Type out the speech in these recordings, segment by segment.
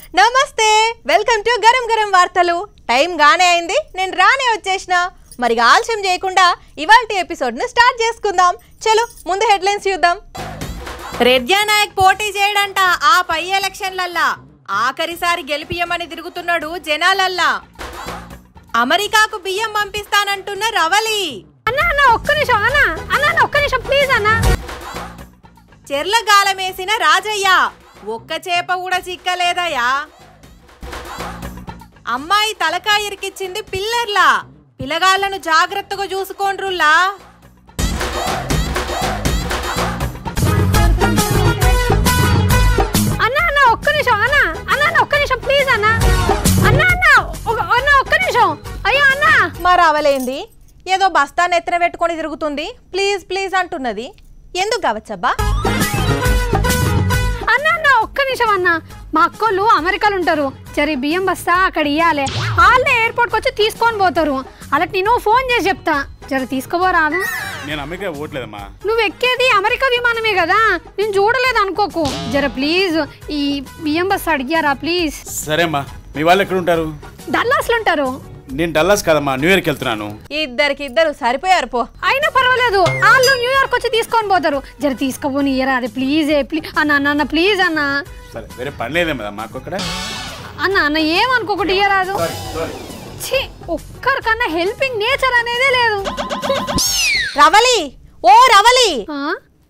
నమస్తే welcome to garam garam వార్తలు time గానే అయింది నేను రానే వచ్చేసిన మరి ఇక ఆలస్యం చేయకుండా ఇవాల్టి ఎపిసోడ్ ని స్టార్ట్ చేసుకుందాం చలో ముందు హెడ్లైన్స్ చూద్దాం రెడ్జా నాయక్ పోటీ చేయడంట ఆ పై ఎలక్షన్లల్లా ఆఖరిసారి గెలిపియమని తిరుగుతున్నాడు జనాలల్లా అమెరికాకు బియ్యం పంపిస్తానంటున్న రవలి అన్న అన్న ఒక్క నిమిషం అన్న అన్న అన్న ఒక్క నిమిషం ప్లీజ్ అన్న చెర్ల గాలమేసిన రాజయ్య ఒక్క చేప కూడా చిక్కలేదయ్యా అమ్మాయి తలకాయ ఇరికిచ్చింది పిల్లర్లా పిల్లగాళ్ళను జాగ్రత్తగా చూసుకోండ్రుల్లా అన్న అన్న ఒక్క నిమిషం అన్న అన్న అన్న ఒక్క నిమిషం ప్లీజ్ అన్న అన్న అన్న ఒక- అన్న ఒక్క నిమిషం అయ్యో అన్న మరి అవలేంది ఏదో బస్తా నెత్తిన పెట్టుకొని తిరుగుతుంది ప్లీజ్ ప్లీజ్ అంటున్నది ఎందుకు కావచ్చబ్బా అన్న అన్న ఒక్క నిమిషం అన్న మా అక్కోళ్ళు అమెరికాలో ఉంటారు సరే బియ్యం బస్తా అక్కడ ఇయ్యాలి వాళ్ళే ఎయిర్పోర్ట్కి వచ్చి తీసుకొని పోతారు అలాంటి నేను ఫోన్ చేసి చెప్తా జర తీసుకోబోరాదు నేను అమెరికా ఓట్లేదమ్మా నువ్వు ఎక్కేది అమెరికా విమానమే కదా నేను చూడలేదు అనుకోకు జర ప్లీజ్ ఈ బియ్యం బస్తా అడిగారా ప్లీజ్ సరే అమ్మా మీ వాళ్ళు ఎక్కడ ఉంటారు డల్లాస్లో ఉంటారు నేను డల్లాస్ కాదమ్మా న్యూయార్క్ వెళ్తున్నాను ఇద్దరికి ఇద్దరు సరిపోయారు పో అయినా పర్వాలేదు వాళ్ళు న్యూయార్క్ వచ్చి తీసుకొని పోతారు జర తీసుకోపోని ఇయరా అది ప్లీజ్ ప్లీజ్ అన్న అన్న అన్న ప్లీజ్ అన్న సరే వేరే పని లేదేమో కదా మాకు అక్కడ అన్న అన్న ఏమనుకోకుండా ఇయ్యరాదు ఛీ ఒక్కరికన్నా హెల్పింగ్ నేచర్ అనేదే లేదు రవలి ఓ రవలి ఆ?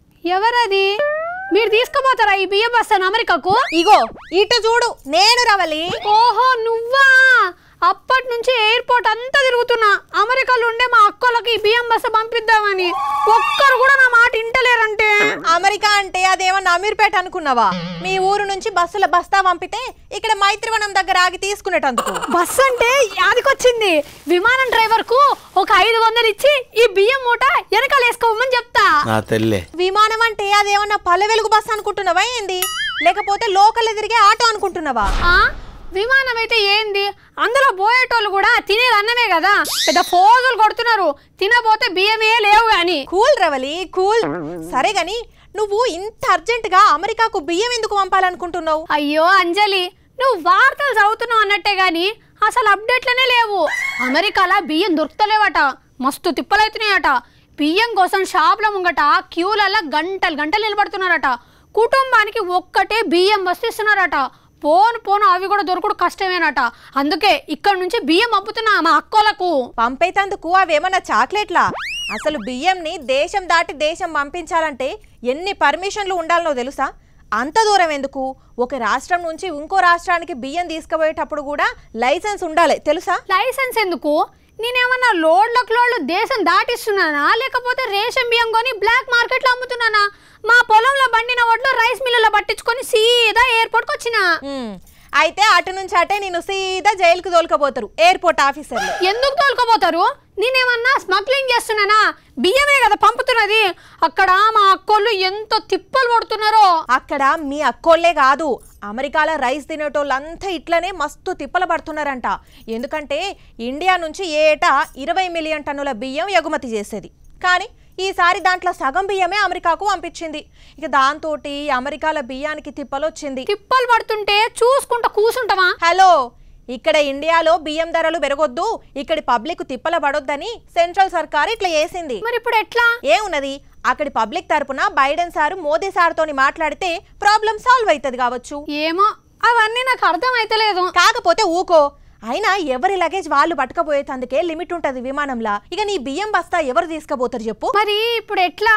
ఎవరది మీరు తీసుకుపోతారా ఈ బియ్యం బస్తాను అమెరికాకు ఇగో ఇటు చూడు నేను రవలి ఓహో నువ్వా అప్పటి నుంచి ఎయిర్పోర్ట్ అంతా తిరుగుతున్నా అమెరికాలో ఉండే మా అక్కలకి ఈ బియ్యం బస్త పంపిద్దామని ఒక్కరు కూడా నా మాట ఇంటలేరంటే అమెరికా అంటే అదేమన్నా అమీర్పేట అనుకున్నావా మీ ఊరు నుంచి బస్సుల బస్తా పంపితే ఇక్కడ మైత్రివనం దగ్గర ఆగి తీసుకునేటందుకు బస్ అంటే యాదికొచ్చింది విమానం డ్రైవర్ కు ఒక ఐదు వందలు ఇచ్చి ఈ బియ్యం మూట వెనకాల వేసుకోమని చెప్తా నా తెల్లే విమానం అంటే అదేమన్నా పల్లె వెలుగు బస్సు అనుకుంటున్నావా ఏంది లేకపోతే లోకల్ తిరిగే ఆటో అనుకుంటున్నావా ఆ విమానం అయితే ఏంది అందులో పోయేటోళ్ళు కూడా తినేది అన్నమే కదా పెద్ద ఫోజులు కొడుతున్నారు తినబోతే బియ్యమే లేవు అని కూల్ రవలి కూల్ సరే గాని నువ్వు ఇంత అర్జెంట్ గా అమెరికాకు బియ్యం ఎందుకు పంపాలనుకుంటున్నావు అయ్యో అంజలి నువ్వు వార్తలు చదువుతున్నావు అన్నట్టే గాని అసలు అప్డేట్లనే లేవు అమెరికాలో బియ్యం దొరుకుతలేవట మస్తు తిప్పలవుతున్నాయట బియ్యం కోసం షాప్ల ముంగట క్యూలలో గంటలు గంటలు నిలబడుతున్నారట కుటుంబానికి ఒక్కటే బియ్యం వస్తుస్తున్నారట పోను పోను అవి కూడా దొరకడు కష్టమేనట అందుకే ఇక్కడ నుంచి బియ్యం పంపుతున్నా మా అక్కోలకు పంపేతందుకు అవేమన్నా చాక్లెట్లా అసలు బియ్యంని దేశం దాటి దేశం పంపించాలంటే ఎన్ని పర్మిషన్లు ఉండాలనో తెలుసా అంత దూరం ఎందుకు ఒక రాష్ట్రం నుంచి ఇంకో రాష్ట్రానికి బియ్యం తీసుకుపోయేటప్పుడు కూడా లైసెన్స్ ఉండాలి తెలుసా లైసెన్స్ ఎందుకు నేనేమన్నా లోడ్లకు లోడ్లు దేశం దాటిస్తున్నానా లేకపోతే రేషన్ బియ్యం కొని బ్లాక్ మార్కెట్లో అమ్ముతున్నానా మా పొలంలో బండిన వడ్లు రైస్ మిల్లులో పట్టించుకొని సీదా ఎయిర్పోర్ట్కి వచ్చిన ఉమ్, అయితే అటు నుంచి అటే నేను సీదా జైలుకు తోలుకపోతారు ఎయిర్పోర్ట్ ఆఫీసర్లు ఎందుకు తోలుకోపోతారు నేనేమన్నా స్మగ్లింగ్ చేస్తున్నానా బియ్యమే కదా పంపుతున్నది అక్కడ మా అక్కోళ్ళు ఎంత తిప్పలు పడుతున్నారో అక్కడ మీ అక్కోళ్ళే కాదు అమెరికాలో రైస్ తినేటోళ్ళంతా ఇట్లనే మస్తు తిప్పలు పడుతున్నారంట ఎందుకంటే ఇండియా నుంచి ఏటా ఇరవై మిలియన్ టన్నుల బియ్యం ఎగుమతి చేసేది కానీ ఈసారి దాంట్లో సగం బియ్యమే అమెరికాకు పంపించింది ఇక దాంతో అమెరికాల బియ్యానికి తిప్పలొచ్చింది తిప్పలు పడుతుంటే చూసుకుంటా కూసుంటామా హలో ఇక్కడ ఇండియాలో బియ్యం ధరలు పెరగొద్దు ఇక్కడి పబ్లిక్ తిప్పల పడొద్దని సెంట్రల్ సర్కార్ ఇట్లా చేసింది మరి ఇప్పుడు ఎట్లా ఏమున్నది అక్కడి పబ్లిక్ తరపున బైడెన్ సారు మోదీ సార్తోని మాట్లాడితే ప్రాబ్లం సాల్వ్ అవుతుంది కావచ్చు ఏమో అవన్నీ నాకు అర్థం అయితలేదు కాకపోతే ఊకో అయినా ఎవరి లగేజ్ వాళ్ళు పట్టుకపోయేటందుకే లిమిట్ ఉంటది విమానంలా ఇక నీ బియ్యం బస్తా ఎవరు తీసుకుపోతారు చెప్పు మరి ఇప్పుడు ఎట్లా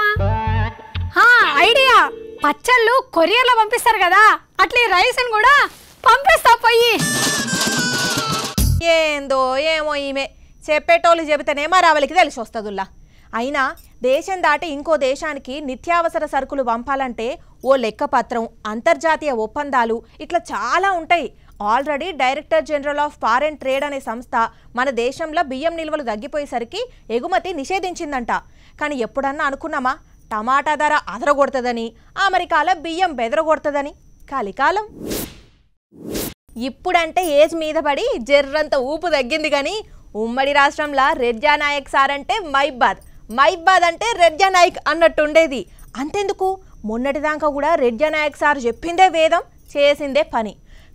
ఆ, ఐడియా పచ్చళ్ళు కొరియర్లో పంపిస్తారు కదా అట్లా ఈ రైస్ని కూడా పంపిస్తా పోయి ఏందో ఏమో ఈమె చెప్పేటోళ్ళు చెబితేనే మా రావలికి తెలిసి వస్తుందిలా అయినా దేశం దాటి ఇంకో దేశానికి నిత్యావసర సరుకులు పంపాలంటే ఓ లెక్కపత్రం అంతర్జాతీయ ఒప్పందాలు ఇట్లా చాలా ఉంటాయి already director general of foreign trade అనే సంస్థ మన దేశంలో బియ్యం నిల్వలు తగ్గిపోయేసరికి ఎగుమతి నిషేధించిందంట కానీ ఎప్పుడన్నా అనుకున్నామా టమాటా ధర అదరగొడుతుందని అమెరికాలో బియ్యం బెదరగొడుతుందని కలికాలం ఇప్పుడంటే ఏజ్ మీద పడి జర్రంత ఊపు తగ్గింది కానీ ఉమ్మడి రాష్ట్రంలో రెడ్జా నాయక్ సార్ అంటే మైబాద్ మైబాద్ అంటే రెడ్జా నాయక్ అన్నట్టు ఉండేది అంతెందుకు మొన్నటిదాకా కూడా రెడ్జా నాయక్ సార్ చెప్పిందే వేదం చేసిందే పని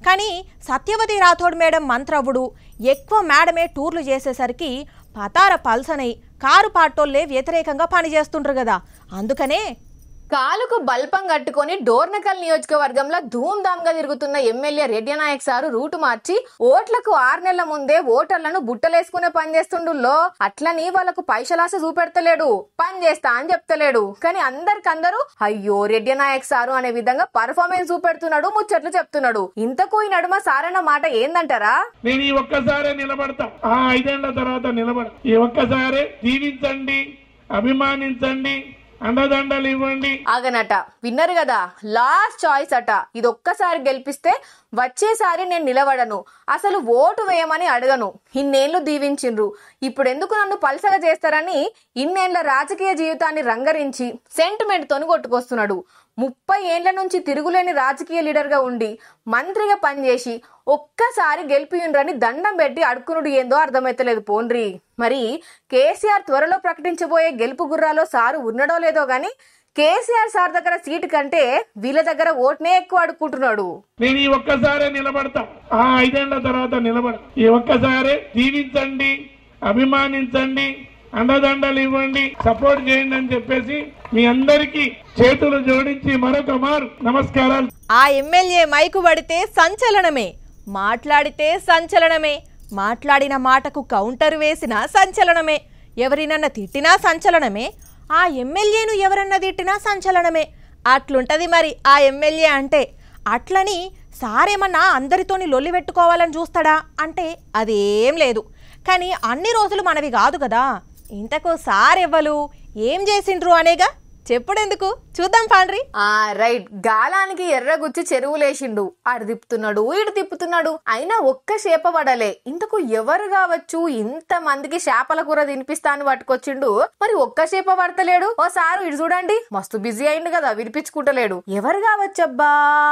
కానీ సత్యవతి రాథోడ్ మేడం మంత్రవుడు ఎక్కువ మేడమే టూర్లు చేసేసరికి పతార పల్సనై కారు పాటోళ్ళే వ్యతిరేకంగా పనిచేస్తుండ్రు కదా అందుకనే కాలుకు బల్పం కట్టుకొని డోర్నకల్ నియోజకవర్గంలో ధూమ్ధామ్ గా తిరుగుతున్న MLA Reddy Naik sir route మార్చి ఓట్లకు ఆరు నెలల ముందే ఓటర్లను బుట్టలేసుకునే పని చేస్తుండుల్లో అట్లని వాళ్ళకు పైసలాస చూపెడతలేడు పని చేస్తా అని చెప్తలేడు కానీ అందరికందరూ అయ్యో రెడ్డి నాయక్ సారు అనే విధంగా పర్ఫార్మెన్స్ చూపెడుతున్నాడు ముచ్చట్లు చెప్తున్నాడు ఇంతకు ఈ నడుమ సారన్న మాట ఏందంటారా నేను ఈ ఒక్కసారే నిలబడతా ఆ ఐదేళ్ల తర్వాత నిలబడ ఈ ఒక్కసారే దీవించండి అభిమానించండి అండదండలు ఇవ్వండి ఆగనట విన్నరు కదా లాస్ట్ చాయిస్ అట ఇది ఒక్కసారి గెలిపిస్తే వచ్చేసారి నేను నిలబడను అసలు ఓటు వేయమని అడగను ఇన్నేళ్లు దీవించిండ్రు ఇప్పుడు ఎందుకు నన్ను పల్సగా చేస్తారని ఇన్నేళ్ల రాజకీయ జీవితాన్ని రంగరించి సెంటిమెంట్ తోని కొట్టుకొస్తున్నాడు ముప్పై ఏండ్ల నుంచి తిరుగులేని రాజకీయ లీడర్ గా ఉండి మంత్రిగా పనిచేసి ఒక్కసారి గెలిపియుండ్రని దండం పెట్టి అడుక్కునుడు ఏందో అర్థమైతలేదు పోండ్రి మరి కేసీఆర్ త్వరలో ప్రకటించబోయే గెలుపు గుర్రాలో సారు ఉన్నడో లేదో గాని కేసీఆర్ సార్ దగ్గర సీటు కంటే వీళ్ళ దగ్గర ఓట్నే ఎక్కువ అడుక్కుంటున్నాడు నేను ఈ ఒక్కసారే నిలబడతా ఆ ఐదేళ్ల తర్వాత నిలబడ ఈ ఒక్కసారే దీవించండి అభిమానించండి అండదండలు ఇవ్వండి సపోర్ట్ చేయండి అని చెప్పేసి మీ అందరికీ చేతులు జోడించి మరొక మారు నమస్కారాలు ఆ ఎమ్మెల్యే మైకు పడితే సంచలనమే మాట్లాడితే సంచలనమే మాట్లాడిన మాటకు కౌంటర్ వేసిన సంచలనమే ఎవరినన్నా తిట్టినా సంచలనమే ఆ ఎమ్మెల్యేను ఎవరన్నా తిట్టినా సంచలనమే అట్లుంటది మరి ఆ ఎమ్మెల్యే అంటే అట్లని సారేమన్నా అందరితోని లొల్లి పెట్టుకోవాలని చూస్తాడా అంటే అదేం లేదు కానీ అన్ని రోజులు మనవి కాదు కదా ఇంతకు సారెవ్వలు ఏం చేసిండ్రు అనేగా చెప్పుడెందుకు చూద్దాం పాండ్రి ఆ రైట్ గాలానికి ఎర్రగుచ్చి చెరువులేసిండు ఆడు తిప్పుతున్నాడు ఈడు తిప్పుతున్నాడు అయినా ఒక్క చేప పడలే ఇంతకు ఎవరు కావచ్చు ఇంత మందికి చేపల కూర తినిపిస్తాను పట్టుకొచ్చిండు మరి ఒక్క చేప పడతలేడు ఓ సారు ఇటు చూడండి మస్తు బిజీ అయిండు కదా వినిపించుకుంటలేడు ఎవరు కావచ్చబ్బా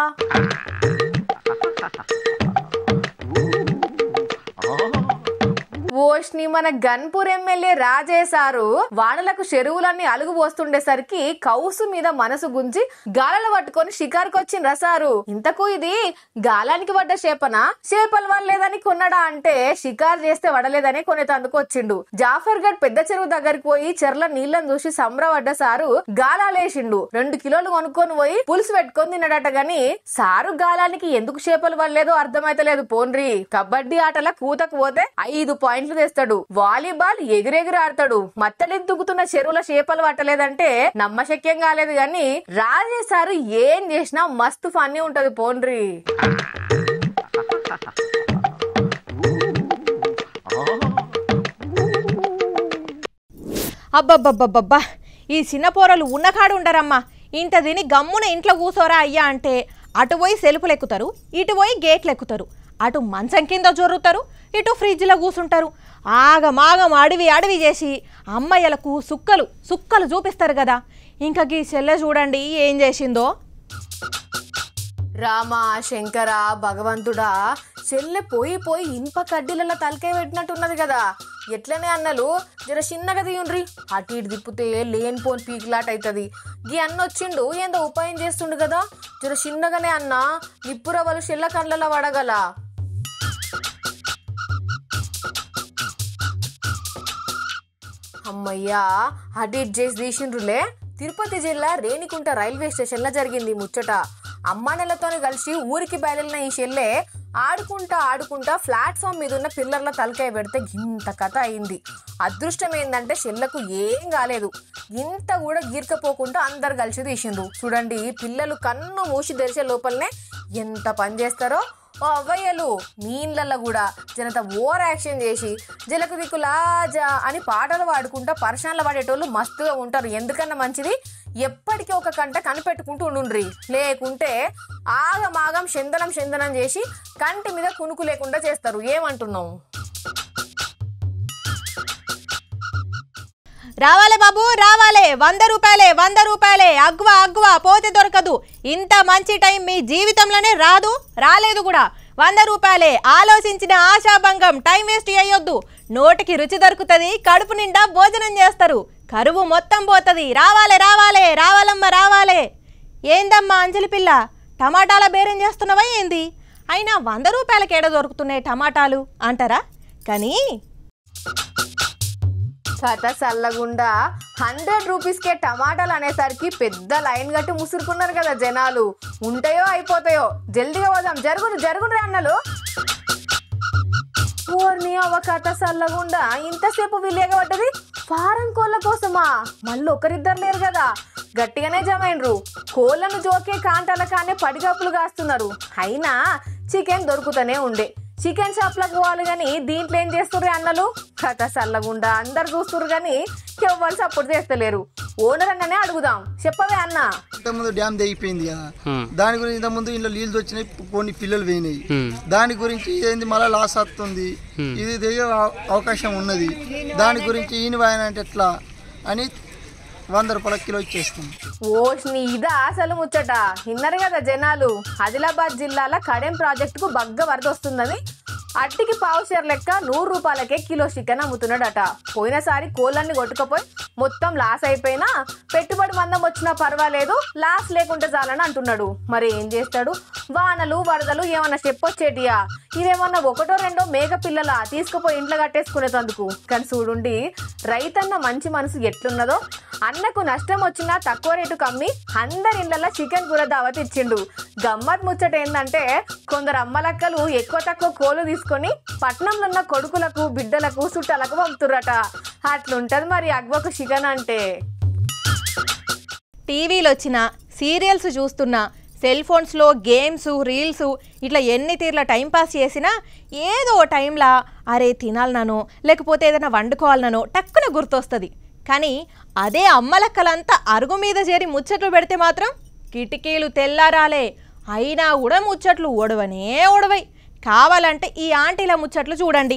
ఓష్ని మన గన్పూర్ ఎమ్మెల్యే రాజే సారు వానలకు చెరువులన్నీ అలుగు పోస్తుండేసరికి కౌసు మీద మనసు గుంజి గాలలు పట్టుకొని షికారుకు వచ్చిన రసారు ఇంతకు ఇది గాలానికి పడ్డ చేపన చేపలు వడలేదని కొన్నడా అంటే షికారు చేస్తే వడలేదని కొనేతందుకు వచ్చిండు జాఫర్ గడ్ పెద్ద చెరువు దగ్గరికి పోయి చెర్ల నీళ్ళని చూసి సంబరపడ్డ సారు గాలాలేసిండు రెండు కిలోలు కొనుక్కొని పోయి పులుసు పెట్టుకొని తిన్నాడట గాని సారు గాలానికి ఎందుకు చేపలు పడలేదో అర్థమైతలేదు పోన్రి కబడ్డీ ఆటల కూతకు పోతే ఐదు పాయింట్లు తెస్తాడు వాలీబాల్ ఎగిరెగిరి ఆడతాడు మత్తలిది దుక్కుతున్న చెరువుల చేపలు పట్టలేదంటే నమ్మశక్యం కాలేదు గాని రాజే సారు ఏం చేసినా మస్తు ఫన్నీ ఉంటది పోన్రి అబ్బబ్బబ్బబ్బబ్బా ఈ చిన్న పోరలు ఉన్నకాడు ఉండరమ్మా ఇంత తిని గమ్మున ఇంట్లో కూసోరా అయ్యా అంటే అటు పోయి సెలుపులు ఎక్కుతారు ఇటు పోయి గేట్లు ఎక్కుతారు అటు మంచం కింద జొర్రుతారు ఇటు ఫ్రిడ్జ్లో కూసుంటారు ఆగమాగం అడవి అడవి చేసి అమ్మయ్యలకు సుక్కలు సుక్కలు చూపిస్తారు కదా ఇంకా గీ చెల్లె చూడండి ఏం చేసిందో రామ శంకర భగవంతుడా చెల్లె పోయి పోయి ఇనుప కడ్డీలలో తలకాయ పెట్టినట్టున్నది కదా ఎట్లనే అన్నలు జర చిన్నగా తీయుండ్రి అటు ఇటు తిప్పితే లేని పోని పీకిలాట అవుతుంది గీ అన్న వచ్చిండు ఏందో ఉపాయం చేస్తుండు కదా జర చిన్నగానే అన్న నిప్పురవలు చెల్ల కండ్లలో పడగల అమ్మయ్యా అటు ఇటు చేసి తీసిండ్రులే తిరుపతి జిల్లా రేణికుంట రైల్వే స్టేషన్ లో జరిగింది ఈ ముచ్చట అమ్మానెలతోని కలిసి ఊరికి బయలుదేరిన ఈ చెల్లె ఆడుకుంటా ఆడుకుంటా ప్లాట్ఫామ్ మీద ఉన్న పిల్లర్ల తలకాయ పెడితే ఇంత కథ అయింది అదృష్టం ఏంటంటే చెల్లకు ఏం కాలేదు ఇంత కూడా గీర్కపోకుండా అందరు కలిసి తీసిండ్రు చూడండి పిల్లలు కన్ను మూసి తెరిచే లోపలనే ఎంత పని చేస్తారో ఓ అవ్వయ్యలు నీళ్ళల్లో కూడా జనత ఓవర్ యాక్షన్ చేసి జలకు దిక్కు లాజా అని పాటలు పాడుకుంటా పర్షాన్లు పాడేటోళ్ళు మస్తుగా ఉంటారు ఎందుకన్నా మంచిది ఎప్పటికీ ఒక కంట కనిపెట్టుకుంటూ ఉండుండ్రి లేకుంటే ఆగమాగం చందనం చందనం చేసి కంటి మీద కునుకు లేకుండా చేస్తారు ఏమంటున్నావు రావాలే బాబు రావాలే వంద రూపాయలే వంద రూపాయలే అగ్వ అగ్వ పోతే దొరకదు ఇంత మంచి టైం మీ జీవితంలోనే రాదు రాలేదు కూడా వంద రూపాయలే ఆలోచించిన ఆశాభంగం టైం వేస్ట్ చేయొద్దు నోటికి రుచి దొరుకుతుంది కడుపు నిండా భోజనం చేస్తారు కరువు మొత్తం పోతుంది రావాలే రావాలే రావాలమ్మ రావాలే ఏందమ్మా అంజలి పిల్ల టమాటాల బేరం చేస్తున్నావా ఏంది అయినా వంద రూపాయలకి ఏడ దొరుకుతున్నాయి టమాటాలు అంటారా కానీ కథ చల్లగుండా హండ్రెడ్ రూపీస్కే టమాటాలు అనేసరికి పెద్ద లైన్ కట్టి ముసురుకున్నారు కదా జనాలు ఉంటాయో అయిపోతాయో జల్దిగా పోదాం జరుగును జరుగును అన్నలు ఓర్ని అవ్వ కథ చల్లగుండా ఇంతసేపు విలేగబడ్డది ఫారం కోళ్ళ కోసమా మళ్ళీ ఒకరిద్దరు లేరు కదా గట్టిగానే జమైండ్రు కోళ్ళను జోకే కాంటాల కానే పడిగప్పులు కాస్తున్నారు అయినా చికెన్ దొరుకుతూనే ఉండే చికెన్ షాప్లకు పోవాలి కానీ దీంట్లో ఏం చేస్తుర్రు అన్నలు కథ చల్లగుండా అందరు చూస్తుర్రు కానీ ఎవ్వరు సపోర్ట్ చేస్తలేరు ఓనర్ అన్ననే అడుగుదాం చెప్పవే అన్న ఇంతకుముందు డ్యామ్ తెగిపోయింది కదా దాని గురించి ఇంతకుముందు ఇంట్లో నీళ్ళు వచ్చినాయి కొన్ని పిల్లలు పోయినాయి దాని గురించి ఏంది మళ్ళీ లాస్ వస్తుంది ఇది దిగే అవ- అవకాశం ఉన్నది దాని గురించి ఈయన వాయన అంటే ఎట్లా అని వంద రూపాయల కిలో ఇచ్చేస్తాం ఓష్ని ఇదా అసలు ముచ్చట విన్నారు కదా జనాలు ఆదిలాబాద్ జిల్లాల కడెం ప్రాజెక్టుకు బగ్గ వరద వస్తుందని అట్టికి పావుషేర్ లెక్క నూరు రూపాయలకే కిలో చికెన్ అమ్ముతున్నాడట పోయినసారి కోళ్ళన్ని కొట్టుకపోయి మొత్తం లాస్ అయిపోయినా పెట్టుబడి మందం వచ్చినా పర్వాలేదు లాస్ లేకుంటే చాలని అంటున్నాడు మరి ఏం చేస్తాడు వానలు వరదలు ఏమన్నా చెప్పొచ్చేటియా ఇదేమన్నా ఒకటో రెండో మేక పిల్లల తీసుకుపోయి ఇంట్లో కట్టేసుకునేటందుకు కానీ చూడుండి రైతన్న మంచి మనసు ఎట్లున్నదో అన్నకు నష్టం వచ్చినా తక్కువ రేటు కమ్మి అందరి ఇళ్లలో చికెన్ కూర దావత్ ఇచ్చిండు గమ్మత్ ముచ్చట ఏంటంటే కొందరు అమ్మలక్కలు ఎక్కువ తక్కువ కోలు తీసుకొని పట్నంలో ఉన్న కొడుకులకు బిడ్డలకు చుట్టాలకు పంపుతుర్రట అట్లుంటది మరి అగ్వకు చికెన్ అంటే టీవీలు వచ్చిన సీరియల్స్ చూస్తున్నా సెల్ ఫోన్స్లో గేమ్స్ రీల్స్ ఇట్లా ఎన్ని తీర్ల టైంపాస్ చేసినా ఏదో ఓ టైంలా అరే తినాలనో లేకపోతే ఏదైనా వండుకోవాలనో టక్కున గుర్తొస్తుంది కానీ అదే అమ్మలక్కలంతా అరుగు మీద చేరి ముచ్చట్లు పెడితే మాత్రం కిటికీలు తెల్లారాలే అయినా కూడా ముచ్చట్లు ఓడవనే ఓడవై కావాలంటే ఈ ఆంటీల ముచ్చట్లు చూడండి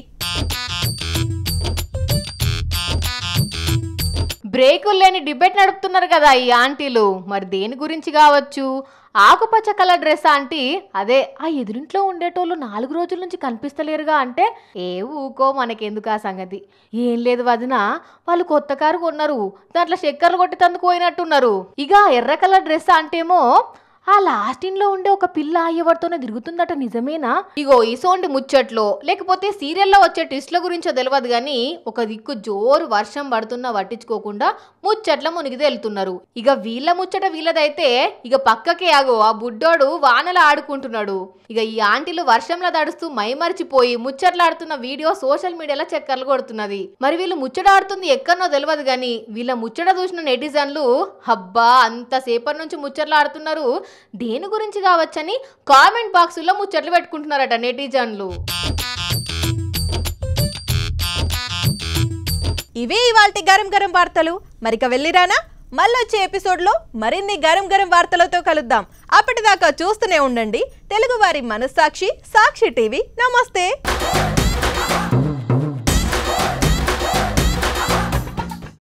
బ్రేకులు లేని డిబేట్ నడుపుతున్నారు కదా ఈ ఆంటీలు మరి దేని గురించి కావచ్చు ఆకుపచ్చ కలర్ డ్రెస్ ఆంటీ అదే ఆ ఎదురింట్లో ఉండేటోళ్ళు నాలుగు రోజుల నుంచి కనిపిస్తలేరుగా అంటే ఏ ఊకో మనకెందుకు ఆ సంగతి ఏం లేదు వదిన వాళ్ళు కొత్త కారు కొన్నారు దాంట్లో చక్కెరలు కొట్టితందుకు పోయినట్టున్నారు ఇక ఎర్ర కలర్ డ్రెస్ అంటేమో ఆ లాస్ట్ లో ఉండే ఒక పిల్ల ఎవరితోనే తిరుగుతుందట నిజమేనా ఇగో ఇసోంటి ముచ్చట్లో లేకపోతే సీరియల్లో వచ్చే ట్విస్ట్ల గురించో తెలియదు కానీ ఒక దిక్కు జోరు వర్షం పడుతున్నా పట్టించుకోకుండా ముచ్చట్ల మునిగి తేలుతున్నారు ఇక వీళ్ళ ముచ్చట వీళ్ళదైతే ఇక పక్కకే ఆగో ఆ బుడ్డోడు వానల ఆడుకుంటున్నాడు ఇక ఈ ఆంటీలు వర్షంలో తడుస్తూ మైమరిచిపోయి ముచ్చట్లాడుతున్న వీడియో సోషల్ మీడియాలో చక్కర్లు కొడుతున్నది మరి వీళ్ళు ముచ్చటాడుతుంది ఎక్కడనో తెలియదు కానీ వీళ్ళ ముచ్చట చూసిన నెటిజన్లు హబ్బా అంతసేపటి నుంచి ముచ్చట్లాడుతున్నారు దేని గురించి కావచ్చని కామెంట్ బాక్సుల్లో ముచ్చట్లు పెట్టుకుంటున్నారట నెటిజన్లు ఇవే ఇవాల్టి గరం గరం వార్తలు మరిక వెళ్ళిరానా మళ్ళొచ్చే ఎపిసోడ్లో మరిన్ని గరం గరం వార్తలతో కలుద్దాం అప్పటిదాకా చూస్తూనే ఉండండి తెలుగువారి మనస్సాక్షి సాక్షి టీవీ నమస్తే